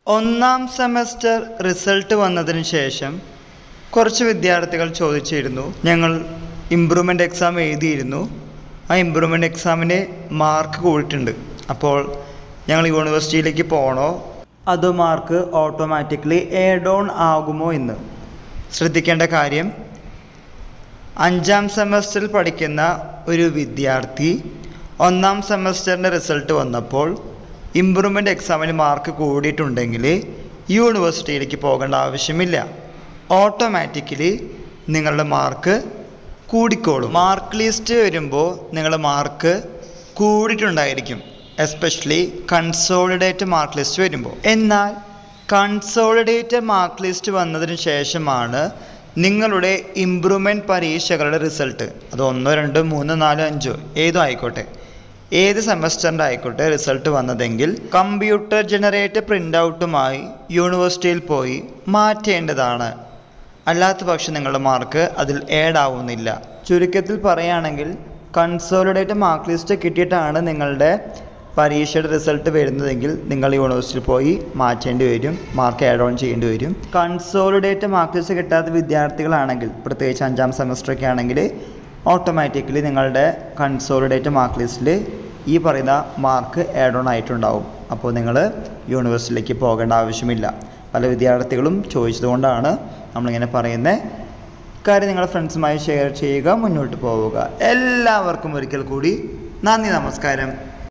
ഒന്നാം semester result വന്നതിന് ശേഷം കുറച്ച് വിദ്യാർത്ഥികൾ ചോദിച്ചിരുന്നു ഞങ്ങൾ ഇമ്പ്രൂവ്മെൻ്റ് എക്സാം എഴുതിയിരുന്നു ആ ഇമ്പ്രൂവ്മെൻ്റ് എക്സാമിന് മാർക്ക് കൂടിയിട്ടുണ്ട് അപ്പോൾ ഞങ്ങൾ യൂണിവേഴ്സിറ്റിയിലേക്ക് പോകണോ അതോ മാർക്ക് ഓട്ടോമാറ്റിക്കലി എയർ ഡൗൺ ആകുമോ എന്ന് ശ്രദ്ധിക്കേണ്ട കാര്യം അഞ്ചാം സെമസ്റ്ററിൽ പഠിക്കുന്ന ഒരു വിദ്യാർത്ഥി ഒന്നാം സെമസ്റ്ററിൻ്റെ റിസൾട്ട് വന്നപ്പോൾ ഇമ്പ്രൂവ്മെൻ്റ് എക്സാമിന് മാർക്ക് കൂടിയിട്ടുണ്ടെങ്കിൽ യൂണിവേഴ്സിറ്റിയിലേക്ക് പോകേണ്ട ആവശ്യമില്ല ഓട്ടോമാറ്റിക്കലി നിങ്ങളുടെ മാർക്ക് കൂടിക്കോളും മാർക്ക് ലിസ്റ്റ് വരുമ്പോൾ നിങ്ങളുടെ മാർക്ക് കൂടിയിട്ടുണ്ടായിരിക്കും എസ്പെഷ്യലി കൺസോളിഡേറ്റ് മാർക്ക് ലിസ്റ്റ് വരുമ്പോൾ എന്നാൽ കൺസോളിഡേറ്റ് മാർക്ക് ലിസ്റ്റ് വന്നതിന് ശേഷമാണ് നിങ്ങളുടെ ഇമ്പ്രൂവ്മെൻറ്റ് പരീക്ഷകളുടെ റിസൾട്ട് അത് ഒന്നോ രണ്ടോ മൂന്നോ നാലോ അഞ്ചോ ഏതോ ആയിക്കോട്ടെ ഏത് സെമസ്റ്ററിൻ്റെ ആയിക്കോട്ടെ റിസൾട്ട് വന്നതെങ്കിൽ കമ്പ്യൂട്ടർ ജനറേറ്റ് പ്രിൻ്റ് ഔട്ടുമായി യൂണിവേഴ്സിറ്റിയിൽ പോയി മാറ്റേണ്ടതാണ് അല്ലാത്ത പക്ഷം നിങ്ങളുടെ മാർക്ക് അതിൽ ഏഡ് ആവുന്നില്ല ചുരുക്കത്തിൽ പറയുകയാണെങ്കിൽ കൺസോളിഡേറ്റ് മാർക്ക് ലിസ്റ്റ് കിട്ടിയിട്ടാണ് നിങ്ങളുടെ പരീക്ഷയുടെ റിസൾട്ട് വരുന്നതെങ്കിൽ നിങ്ങൾ യൂണിവേഴ്സിറ്റിയിൽ പോയി മാറ്റേണ്ടി വരും മാർക്ക് ആഡ് ഓൺ ചെയ്യേണ്ടി വരും കൺസോളിഡേറ്റ് മാർക്ക് ലിസ്റ്റ് കിട്ടാത്ത വിദ്യാർത്ഥികളാണെങ്കിൽ പ്രത്യേകിച്ച് അഞ്ചാം സെമസ്റ്ററൊക്കെ ആണെങ്കിൽ ഓട്ടോമാറ്റിക്കലി നിങ്ങളുടെ കൺസോളിഡേറ്റ് മാർക്ക് ലിസ്റ്റിൽ ഈ പറയുന്ന മാർക്ക് ആഡ് ഓൺ ആയിട്ടുണ്ടാവും അപ്പോൾ നിങ്ങൾ യൂണിവേഴ്സിറ്റിയിലേക്ക് പോകേണ്ട ആവശ്യമില്ല പല വിദ്യാർത്ഥികളും ചോദിച്ചതുകൊണ്ടാണ് നമ്മളിങ്ങനെ പറയുന്നത് കാര്യം നിങ്ങളുടെ ഫ്രണ്ട്സുമായി ഷെയർ ചെയ്യുക മുന്നോട്ട് പോവുക എല്ലാവർക്കും ഒരിക്കൽ കൂടി നന്ദി നമസ്കാരം